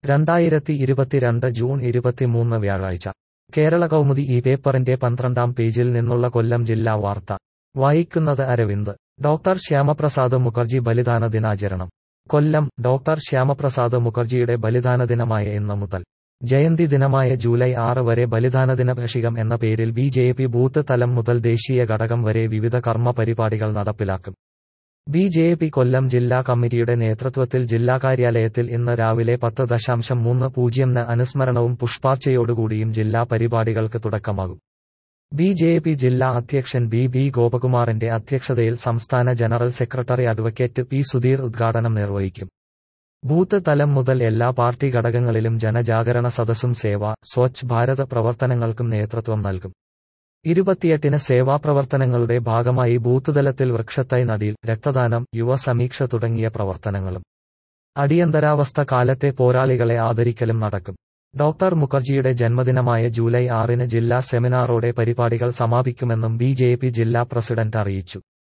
രണ്ടായിരത്തി ഇരുപത്തിരണ്ട് ജൂൺ ഇരുപത്തിമൂന്ന് വ്യാഴാഴ്ച കേരള കൗമുദി ഈ പേപ്പറിന്റെ പന്ത്രണ്ടാം പേജിൽ നിന്നുള്ള കൊല്ലം ജില്ലാ വാർത്ത വായിക്കുന്നത് അരവിന്ദ് ഡോക്ടർ ശ്യാമപ്രസാദ് മുഖർജി ബലിദാന ദിനാചരണം കൊല്ലം ഡോക്ടർ ശ്യാമപ്രസാദ് മുഖർജിയുടെ ബലിദാന ദിനമായ ഇന്ന് മുതൽ ജയന്തി ദിനമായ ജൂലൈ ആറ് വരെ ബലിദാന ദിനഭേഷികം എന്ന പേരിൽ ബി ജെ പി ബൂത്ത് തലം മുതൽ ദേശീയ ഘടകം വരെ വിവിധ കർമ്മ പരിപാടികൾ നടപ്പിലാക്കും ബി ജെ പി കൊല്ലം ജില്ലാ കമ്മിറ്റിയുടെ നേതൃത്വത്തിൽ ജില്ലാ കാര്യാലയത്തിൽ ഇന്ന് രാവിലെ പത്ത് ദശാംശം മൂന്ന് പൂജ്യംന് അനുസ്മരണവും പുഷ്പാർച്ചയോടുകൂടിയും ജില്ലാ പരിപാടികൾക്ക് തുടക്കമാകും ബി ജെ പി ജില്ലാ അധ്യക്ഷൻ ബി ബി ഗോപകുമാറിന്റെ അധ്യക്ഷതയിൽ സംസ്ഥാന general secretary advocate P Sudheer ഉദ്ഘാടനം നിർവഹിക്കും ബൂത്ത് തലം മുതൽ എല്ലാ പാർട്ടി ഘടകങ്ങളിലും ജനജാഗരണ സദസ്സും സേവ സ്വച്ഛ് ഭാരത് പ്രവർത്തനങ്ങൾക്കും നേതൃത്വം നൽകും ഇരുപത്തിയെട്ടിന് സേവാപ്രവർത്തനങ്ങളുടെ ഭാഗമായി ബൂത്ത് തലത്തിൽ വൃക്ഷത്തൈ നടിയിൽ രക്തദാനം യുവ സമീക്ഷ തുടങ്ങിയ പ്രവർത്തനങ്ങളും അടിയന്തരാവസ്ഥ കാലത്തെ പോരാളികളെ ആദരിക്കലും നടക്കും ഡോക്ടർ മുഖർജിയുടെ ജന്മദിനമായ ജൂലൈ ആറിന് ജില്ലാ സെമിനാറോടെ പരിപാടികൾ സമാപിക്കുമെന്നും ബി ജില്ലാ പ്രസിഡന്റ് അറിയിച്ചു